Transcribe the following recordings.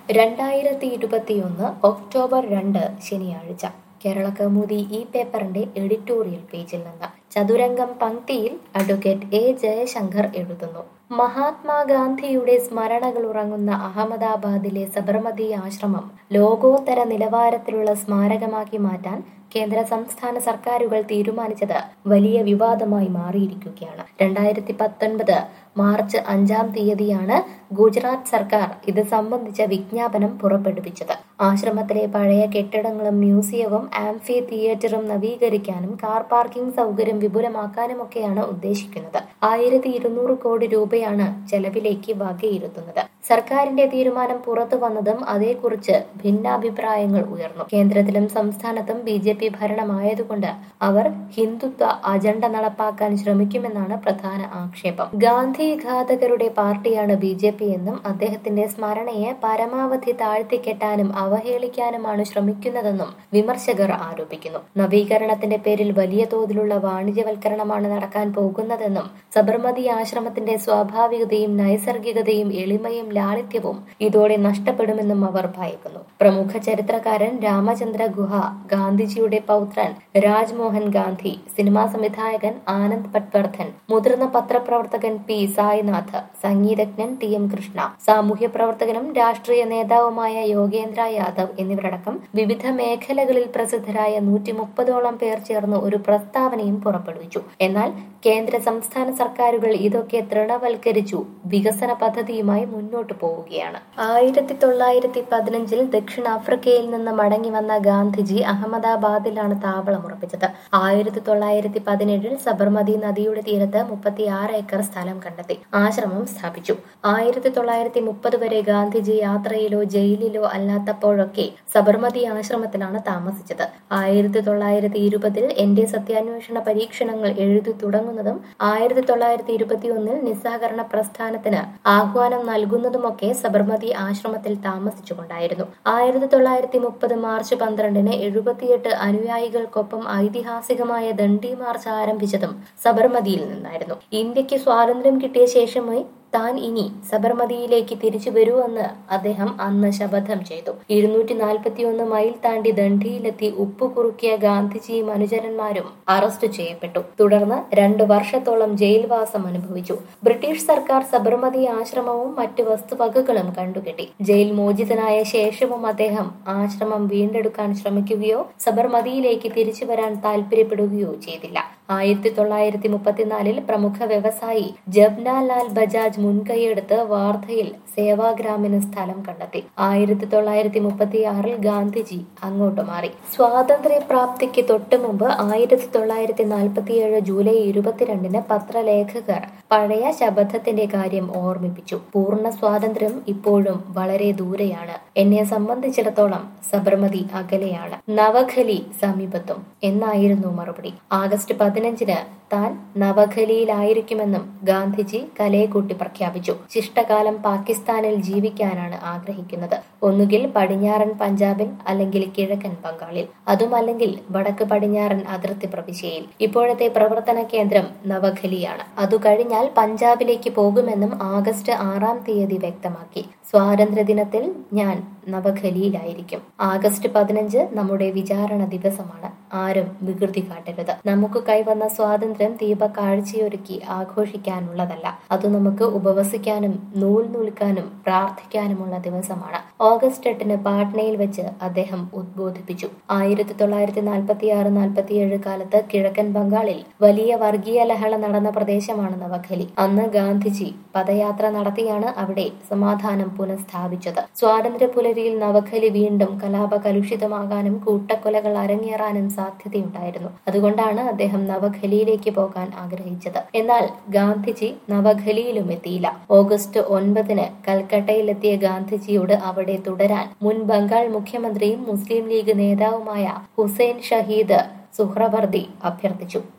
രണ്ടായിരത്തി ഇരുപത്തിയൊന്ന് ഒക്ടോബർ രണ്ട് ശനിയാഴ്ച കേരള കൗമുദി ഈ പേപ്പറിന്റെ എഡിറ്റോറിയൽ പേജിൽ നിന്ന് ചതുരംഗം പങ്ക്തിയിൽ അഡ്വക്കേറ്റ് എ ജയശങ്കർ എഴുതുന്നു മഹാത്മാഗാന്ധിയുടെ സ്മരണകൾ ഉറങ്ങുന്ന അഹമ്മദാബാദിലെ സബർമതി ആശ്രമം ലോകോത്തര നിലവാരത്തിലുള്ള സ്മാരകമാക്കി മാറ്റാൻ കേന്ദ്ര സംസ്ഥാന സർക്കാരുകൾ തീരുമാനിച്ചത് വലിയ വിവാദമായി മാറിയിരിക്കുകയാണ് രണ്ടായിരത്തി പത്തൊൻപത് മാർച്ച് അഞ്ചാം തീയതിയാണ് ഗുജറാത്ത് സർക്കാർ ഇത് സംബന്ധിച്ച വിജ്ഞാപനം പുറപ്പെടുവിച്ചത് ആശ്രമത്തിലെ പഴയ കെട്ടിടങ്ങളും മ്യൂസിയവും ആംഫി തിയേറ്ററും നവീകരിക്കാനും കാർ പാർക്കിംഗ് സൗകര്യം വിപുലമാക്കാനുമൊക്കെയാണ് ഉദ്ദേശിക്കുന്നത് ആയിരത്തി ഇരുന്നൂറ് കോടി രൂപയാണ് ചെലവിലേക്ക് വകയിരുത്തുന്നത് സർക്കാരിന്റെ തീരുമാനം പുറത്തു വന്നതും അതേക്കുറിച്ച് ഭിന്നാഭിപ്രായങ്ങൾ ഉയർന്നു കേന്ദ്രത്തിലും സംസ്ഥാനത്തും ബി ജെ പി ഭരണമായതുകൊണ്ട് അവർ ഹിന്ദുത്വ അജണ്ട നടപ്പാക്കാൻ ശ്രമിക്കുമെന്നാണ് പ്രധാന ആക്ഷേപം ഗാന്ധി ഘാതകരുടെ പാർട്ടിയാണ് ബി ജെ പി എന്നും അദ്ദേഹത്തിന്റെ സ്മരണയെ പരമാവധി താഴ്ത്തിക്കെട്ടാനും അവഹേളിക്കാനുമാണ് ശ്രമിക്കുന്നതെന്നും വിമർശകർ ആരോപിക്കുന്നു നവീകരണത്തിന്റെ പേരിൽ വലിയ തോതിലുള്ള വാണിജ്യവൽക്കരണമാണ് നടക്കാൻ പോകുന്നതെന്നും സബർമതി ആശ്രമത്തിന്റെ സ്വാഭാവികതയും നൈസർഗികതയും എളിമയും ലാളിത്യവും ഇതോടെ നഷ്ടപ്പെടുമെന്നും അവർ ഭയക്കുന്നു പ്രമുഖ ചരിത്രകാരൻ രാമചന്ദ്ര ഗുഹ ഗാന്ധിജിയുടെ പൗത്രൻ രാജ്മോഹൻ ഗാന്ധി സിനിമാ സംവിധായകൻ ആനന്ദ് പട്വർദ്ധൻ മുതിർന്ന പത്രപ്രവർത്തകൻ പി സായിനാഥ് സംഗീതജ്ഞൻ ടി എം കൃഷ്ണ സാമൂഹ്യ പ്രവർത്തകനും രാഷ്ട്രീയ നേതാവുമായ യോഗേന്ദ്ര യാദവ് എന്നിവരടക്കം വിവിധ മേഖലകളിൽ പ്രസിദ്ധരായ നൂറ്റി മുപ്പതോളം പേർ ചേർന്ന് ഒരു പ്രസ്താവനയും പുറപ്പെടുവിച്ചു എന്നാൽ കേന്ദ്ര സംസ്ഥാന സർക്കാരുകൾ ഇതൊക്കെ തൃണവൽക്കരിച്ചു വികസന പദ്ധതിയുമായി മുന്നോട്ടു പോവുകയാണ് ആയിരത്തി തൊള്ളായിരത്തി പതിനഞ്ചിൽ ദക്ഷിണാഫ്രിക്കയിൽ നിന്ന് മടങ്ങി വന്ന ഗാന്ധിജി അഹമ്മദാബാദിലാണ് താവളം ഉറപ്പിച്ചത് ആയിരത്തി തൊള്ളായിരത്തി പതിനേഴിൽ സബർമതി നദിയുടെ തീരത്ത് മുപ്പത്തിയാറ് ഏക്കർ സ്ഥലം കണ്ടെത്തി ആശ്രമം സ്ഥാപിച്ചു ആയിരത്തി തൊള്ളായിരത്തി മുപ്പത് വരെ ഗാന്ധിജി യാത്രയിലോ ജയിലിലോ അല്ലാത്തപ്പോഴൊക്കെ സബർമതി ആശ്രമത്തിലാണ് താമസിച്ചത് ആയിരത്തി തൊള്ളായിരത്തി ഇരുപതിൽ എന്റെ സത്യാന്വേഷണ പരീക്ഷണങ്ങൾ എഴുതി തുടങ്ങുന്നതും ആയിരത്തി തൊള്ളായിരത്തി ഇരുപത്തിയൊന്നിൽ നിസ്സഹകരണ പ്രസ്ഥാനത്തിന് ആഹ്വാനം നൽകുന്നതുമൊക്കെ സബർമതി ആശ്രമത്തിൽ താമസിച്ചുകൊണ്ടായിരുന്നു ആയിരത്തി തൊള്ളായിരത്തി മുപ്പത് മാർച്ച് പന്ത്രണ്ടിന് എഴുപത്തിയെട്ട് അനുയായികൾക്കൊപ്പം ഐതിഹാസികമായ ദണ്ഡി മാർച്ച് ആരംഭിച്ചതും സബർമതിയിൽ നിന്നായിരുന്നു ഇന്ത്യക്ക് സ്വാതന്ത്ര്യം കിട്ടിയ ശേഷമേ താൻ ഇനി സബർമതിയിലേക്ക് തിരിച്ചു വരുമെന്ന് അദ്ദേഹം അന്ന് ശപഥം ചെയ്തു ഇരുന്നൂറ്റി നാൽപ്പത്തിയൊന്ന് മൈൽ താണ്ടി ദണ്ഡിയിലെത്തി ഉപ്പ് കുറുക്കിയ ഗാന്ധിജിയും അനുചരന്മാരും അറസ്റ്റ് ചെയ്യപ്പെട്ടു തുടർന്ന് രണ്ടു വർഷത്തോളം ജയിൽവാസം അനുഭവിച്ചു ബ്രിട്ടീഷ് സർക്കാർ സബർമതി ആശ്രമവും മറ്റു വസ്തുവകകളും കണ്ടുകെട്ടി ജയിൽ മോചിതനായ ശേഷവും അദ്ദേഹം ആശ്രമം വീണ്ടെടുക്കാൻ ശ്രമിക്കുകയോ സബർമതിയിലേക്ക് തിരിച്ചു വരാൻ താല്പര്യപ്പെടുകയോ ചെയ്തില്ല ആയിരത്തി തൊള്ളായിരത്തി മുപ്പത്തിനാലിൽ പ്രമുഖ വ്യവസായി ജബ്നാലാൽ ബജാജ് മുൻകൈയെടുത്ത് വാർധയിൽ സേവാഗ്രാമിന് സ്ഥലം കണ്ടെത്തി ആയിരത്തി തൊള്ളായിരത്തി മുപ്പത്തിയാറിൽ ഗാന്ധിജി അങ്ങോട്ട് മാറി സ്വാതന്ത്ര്യ പ്രാപ്തിക്ക് തൊട്ടു മുമ്പ് ആയിരത്തി തൊള്ളായിരത്തി നാൽപ്പത്തിയേഴ് ജൂലൈ ഇരുപത്തിരണ്ടിന് പത്രലേഖകർ പഴയ ശപഥത്തിന്റെ കാര്യം ഓർമ്മിപ്പിച്ചു പൂർണ്ണ സ്വാതന്ത്ര്യം ഇപ്പോഴും വളരെ ദൂരെയാണ് എന്നെ സംബന്ധിച്ചിടത്തോളം സബർമതി അകലെയാണ് നവഖലി സമീപത്തും എന്നായിരുന്നു മറുപടി ആഗസ്റ്റ് പതിനഞ്ചിന് താൻ നവഖലിയിലായിരിക്കുമെന്നും ഗാന്ധിജി കലയെക്കൂട്ടി പ്രഖ്യാപിച്ചു ശിഷ്ടകാലം പാകിസ്ഥാനിൽ ജീവിക്കാനാണ് ആഗ്രഹിക്കുന്നത് ഒന്നുകിൽ പടിഞ്ഞാറൻ പഞ്ചാബിൽ അല്ലെങ്കിൽ കിഴക്കൻ ബംഗാളിൽ അതുമല്ലെങ്കിൽ വടക്ക് പടിഞ്ഞാറൻ അതിർത്തി പ്രവിശ്യയിൽ ഇപ്പോഴത്തെ പ്രവർത്തന കേന്ദ്രം നവഖലിയാണ് അതു കഴിഞ്ഞാൽ പഞ്ചാബിലേക്ക് പോകുമെന്നും ആഗസ്റ്റ് ആറാം തീയതി വ്യക്തമാക്കി സ്വാതന്ത്ര്യ ദിനത്തിൽ ഞാൻ നവഖലിയിലായിരിക്കും ആഗസ്റ്റ് പതിനഞ്ച് നമ്മുടെ വിചാരണ ദിവസമാണ് ആരും വികൃതി കാട്ടരുത് നമുക്ക് കൈവന്ന സ്വാതന്ത്ര്യം ദീപ കാഴ്ചയൊരുക്കി ആഘോഷിക്കാനുള്ളതല്ല അത് നമുക്ക് ഉപവസിക്കാനും നൂൽ നൂൽക്കാനും പ്രാർത്ഥിക്കാനുമുള്ള ദിവസമാണ് ഓഗസ്റ്റ് എട്ടിന് പാട്നയിൽ വെച്ച് അദ്ദേഹം ഉദ്ബോധിപ്പിച്ചു ആയിരത്തി തൊള്ളായിരത്തി നാൽപ്പത്തി ആറ് നാൽപ്പത്തിയേഴ് കാലത്ത് കിഴക്കൻ ബംഗാളിൽ വലിയ വർഗീയ ലഹള നടന്ന പ്രദേശമാണ് നവഖലി അന്ന് ഗാന്ധിജി പദയാത്ര നടത്തിയാണ് അവിടെ സമാധാനം പുനഃസ്ഥാപിച്ചത് സ്വാതന്ത്ര്യ പുലരിയിൽ നവഖലി വീണ്ടും കലാപ കലുഷിതമാകാനും കൂട്ടക്കൊലകൾ അരങ്ങേറാനും സാധ്യതയുണ്ടായിരുന്നു അതുകൊണ്ടാണ് അദ്ദേഹം നവഖലിയിലേക്ക് പോകാൻ ആഗ്രഹിച്ചത് എന്നാൽ ഗാന്ധിജി നവഖലിയിലും എത്തിയില്ല ഓഗസ്റ്റ് ഒൻപതിന് കൽക്കട്ടയിലെത്തിയ ഗാന്ധിജിയോട് അവിടെ തുടരാൻ മുൻ ബംഗാൾ മുഖ്യമന്ത്രിയും മുസ്ലിം ലീഗ് നേതാവുമായ ഹുസൈൻ ഷഹീദ് സുഹ്രവർദി അഭ്യർത്ഥിച്ചു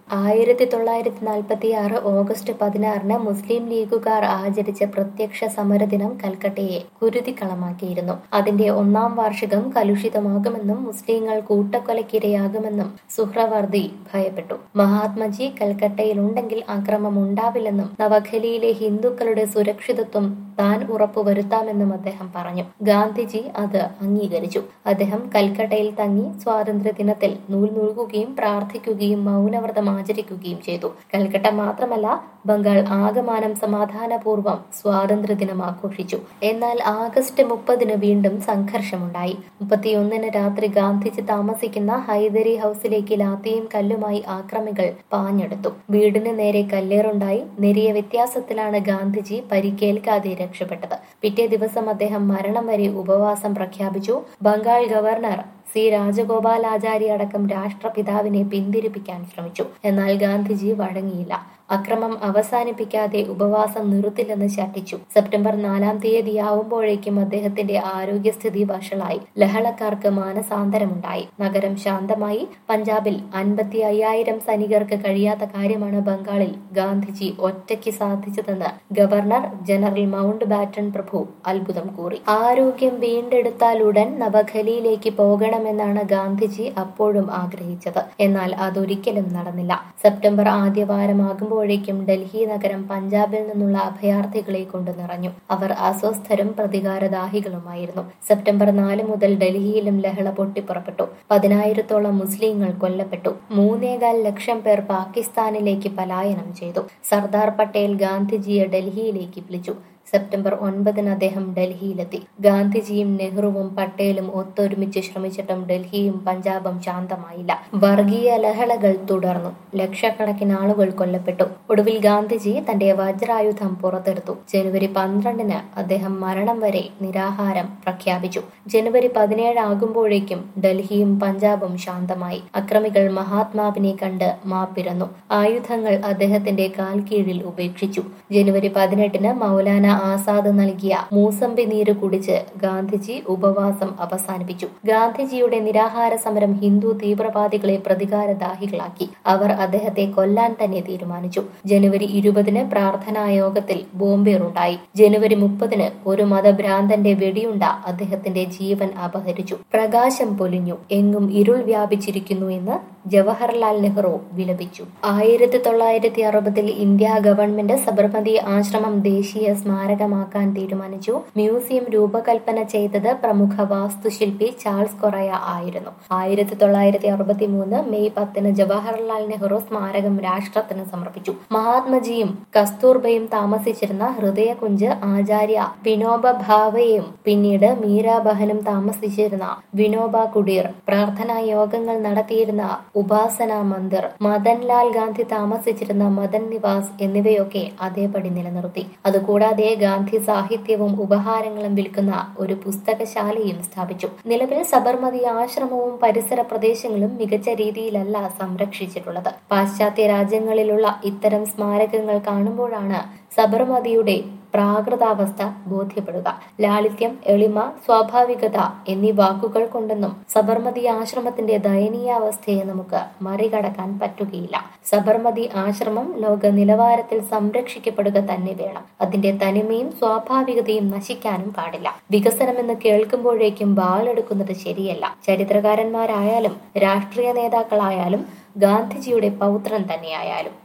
ആയിരത്തി തൊള്ളായിരത്തി നാൽപ്പത്തി ആറ് ഓഗസ്റ്റ് പതിനാറിന് മുസ്ലിം ലീഗുകാർ ആചരിച്ച പ്രത്യക്ഷ സമരദിനം കൽക്കട്ടയെ കുരുതിക്കളമാക്കിയിരുന്നു അതിന്റെ ഒന്നാം വാർഷികം കലുഷിതമാകുമെന്നും മുസ്ലിങ്ങൾ കൂട്ടക്കൊലയ്ക്കിരയാകുമെന്നും സുഹ്രവർദി ഭയപ്പെട്ടു മഹാത്മജി കൽക്കട്ടയിലുണ്ടെങ്കിൽ അക്രമം ഉണ്ടാവില്ലെന്നും നവഖലിയിലെ ഹിന്ദുക്കളുടെ സുരക്ഷിതത്വം താൻ ഉറപ്പുവരുത്താമെന്നും അദ്ദേഹം പറഞ്ഞു ഗാന്ധിജി അത് അംഗീകരിച്ചു അദ്ദേഹം കൽക്കട്ടയിൽ തങ്ങി സ്വാതന്ത്ര്യ ദിനത്തിൽ നൂൽ നുറുകുകയും പ്രാർത്ഥിക്കുകയും മൗനവ്രതം ആചരിക്കുകയും ചെയ്തു കൽക്കട്ട മാത്രമല്ല ബംഗാൾ ആകമാനം സമാധാനപൂർവ്വം സ്വാതന്ത്ര്യദിനം ആഘോഷിച്ചു എന്നാൽ ആഗസ്റ്റ് മുപ്പതിന് വീണ്ടും സംഘർഷമുണ്ടായി മുപ്പത്തിയൊന്നിന് രാത്രി ഗാന്ധിജി താമസിക്കുന്ന ഹൈദരി ഹൌസിലേക്ക് ലാത്തിയും കല്ലുമായി ആക്രമികൾ പാഞ്ഞെടുത്തു വീടിന് നേരെ കല്ലേറുണ്ടായി നേരിയ വ്യത്യാസത്തിലാണ് ഗാന്ധിജി പരിക്കേൽക്കാതെ രക്ഷപ്പെട്ടത് പിറ്റേ ദിവസം അദ്ദേഹം മരണം വരെ ഉപവാസം പ്രഖ്യാപിച്ചു ബംഗാൾ ഗവർണർ സി രാജഗോപാലാചാരി അടക്കം രാഷ്ട്രപിതാവിനെ പിന്തിരിപ്പിക്കാൻ ശ്രമിച്ചു എന്നാൽ ഗാന്ധിജി വഴങ്ങിയില്ല അക്രമം അവസാനിപ്പിക്കാതെ ഉപവാസം നിർത്തില്ലെന്ന് ശഠിച്ചു സെപ്റ്റംബർ നാലാം തീയതിയാവുമ്പോഴേക്കും അദ്ദേഹത്തിന്റെ ആരോഗ്യസ്ഥിതി വഷളായി ലഹളക്കാർക്ക് മാനസാന്തരമുണ്ടായി നഗരം ശാന്തമായി പഞ്ചാബിൽ അൻപത്തി അയ്യായിരം സൈനികർക്ക് കഴിയാത്ത കാര്യമാണ് ബംഗാളിൽ ഗാന്ധിജി ഒറ്റയ്ക്ക് സാധിച്ചതെന്ന് ഗവർണർ ജനറൽ മൗണ്ട് ബാറ്റൺ പ്രഭു അത്ഭുതം കൂറി ആരോഗ്യം വീണ്ടെടുത്താൽ ഉടൻ നവഖലിയിലേക്ക് പോകണമെന്നാണ് ഗാന്ധിജി അപ്പോഴും ആഗ്രഹിച്ചത് എന്നാൽ അതൊരിക്കലും നടന്നില്ല സെപ്റ്റംബർ ആദ്യവാരമാകുമ്പോൾ ആകുമ്പോഴേക്കും ഡൽഹി നഗരം പഞ്ചാബിൽ നിന്നുള്ള അഭയാർത്ഥികളെ കൊണ്ട് നിറഞ്ഞു അവർ അസ്വസ്ഥരും പ്രതികാരദാഹികളുമായിരുന്നു സെപ്റ്റംബർ നാല് മുതൽ ഡൽഹിയിലും ലഹള പൊട്ടിപ്പുറപ്പെട്ടു പതിനായിരത്തോളം മുസ്ലിങ്ങൾ കൊല്ലപ്പെട്ടു മൂന്നേകാൽ ലക്ഷം പേർ പാകിസ്ഥാനിലേക്ക് പലായനം ചെയ്തു സർദാർ പട്ടേൽ ഗാന്ധിജിയെ ഡൽഹിയിലേക്ക് വിളിച്ചു സെപ്റ്റംബർ ഒൻപതിന് അദ്ദേഹം ഡൽഹിയിലെത്തി ഗാന്ധിജിയും നെഹ്റുവും പട്ടേലും ഒത്തൊരുമിച്ച് ശ്രമിച്ചിട്ടും ഡൽഹിയും പഞ്ചാബും ശാന്തമായില്ല വർഗീയ ലഹളകൾ തുടർന്നു ലക്ഷക്കണക്കിന് ആളുകൾ കൊല്ലപ്പെട്ടു ഒടുവിൽ ഗാന്ധിജി തന്റെ വജ്രായുധം പുറത്തെടുത്തു ജനുവരി പന്ത്രണ്ടിന് അദ്ദേഹം മരണം വരെ നിരാഹാരം പ്രഖ്യാപിച്ചു ജനുവരി പതിനേഴ് ആകുമ്പോഴേക്കും ഡൽഹിയും പഞ്ചാബും ശാന്തമായി അക്രമികൾ മഹാത്മാവിനെ കണ്ട് മാപ്പിരന്നു ആയുധങ്ങൾ അദ്ദേഹത്തിന്റെ കാൽ കീഴിൽ ഉപേക്ഷിച്ചു ജനുവരി പതിനെട്ടിന് മൗലാന ആസാദ് നൽകിയ മൂസമ്പി നീര് കുടിച്ച് ഗാന്ധിജി ഉപവാസം അവസാനിപ്പിച്ചു ഗാന്ധിജിയുടെ നിരാഹാര സമരം ഹിന്ദു തീവ്രവാദികളെ പ്രതികാരദാഹികളാക്കി അവർ അദ്ദേഹത്തെ കൊല്ലാൻ തന്നെ തീരുമാനിച്ചു ജനുവരി ഇരുപതിന് പ്രാർത്ഥനാ യോഗത്തിൽ ബോംബേറുണ്ടായി ജനുവരി മുപ്പതിന് ഒരു മതഭ്രാന്തന്റെ വെടിയുണ്ട അദ്ദേഹത്തിന്റെ ജീവൻ അപഹരിച്ചു പ്രകാശം പൊലിഞ്ഞു എങ്ങും ഇരുൾ വ്യാപിച്ചിരിക്കുന്നു എന്ന് ജവഹർലാൽ നെഹ്റു വിലപിച്ചു ആയിരത്തി തൊള്ളായിരത്തി അറുപതിൽ ഇന്ത്യ ഗവൺമെന്റ് സബർമതി ആശ്രമം ദേശീയ സ്മാരകമാക്കാൻ തീരുമാനിച്ചു മ്യൂസിയം രൂപകൽപ്പന ചെയ്തത് പ്രമുഖ വാസ്തുശില്പി ചാൾസ് കൊറയ ആയിരുന്നു ആയിരത്തി തൊള്ളായിരത്തി അറുപത്തി മൂന്ന് മെയ് പത്തിന് ജവഹർലാൽ നെഹ്റു സ്മാരകം രാഷ്ട്രത്തിന് സമർപ്പിച്ചു മഹാത്മജിയും കസ്തൂർബയും താമസിച്ചിരുന്ന ഹൃദയകുഞ്ച് ആചാര്യ വിനോബ ഭാവയും പിന്നീട് മീരാബഹനും താമസിച്ചിരുന്ന വിനോബ കുടീർ പ്രാർത്ഥനാ യോഗങ്ങൾ നടത്തിയിരുന്ന ഉപാസന മന്ദിർ മദൻലാൽ ഗാന്ധി താമസിച്ചിരുന്ന മദൻ നിവാസ് എന്നിവയൊക്കെ അതേപടി നിലനിർത്തി അതുകൂടാതെ ഗാന്ധി സാഹിത്യവും ഉപഹാരങ്ങളും വിൽക്കുന്ന ഒരു പുസ്തകശാലയും സ്ഥാപിച്ചു നിലവിൽ സബർമതി ആശ്രമവും പരിസര പ്രദേശങ്ങളും മികച്ച രീതിയിലല്ല സംരക്ഷിച്ചിട്ടുള്ളത് പാശ്ചാത്യ രാജ്യങ്ങളിലുള്ള ഇത്തരം സ്മാരകങ്ങൾ കാണുമ്പോഴാണ് സബർമതിയുടെ പ്രാകൃതാവസ്ഥ ബോധ്യപ്പെടുക ലാളിത്യം എളിമ സ്വാഭാവികത എന്നീ വാക്കുകൾ കൊണ്ടൊന്നും സബർമതി ആശ്രമത്തിന്റെ ദയനീയാവസ്ഥയെ നമുക്ക് മറികടക്കാൻ പറ്റുകയില്ല സബർമതി ആശ്രമം ലോക നിലവാരത്തിൽ സംരക്ഷിക്കപ്പെടുക തന്നെ വേണം അതിന്റെ തനിമയും സ്വാഭാവികതയും നശിക്കാനും പാടില്ല വികസനമെന്ന് കേൾക്കുമ്പോഴേക്കും വാളെടുക്കുന്നത് ശരിയല്ല ചരിത്രകാരന്മാരായാലും രാഷ്ട്രീയ നേതാക്കളായാലും ഗാന്ധിജിയുടെ പൗത്രൻ തന്നെയായാലും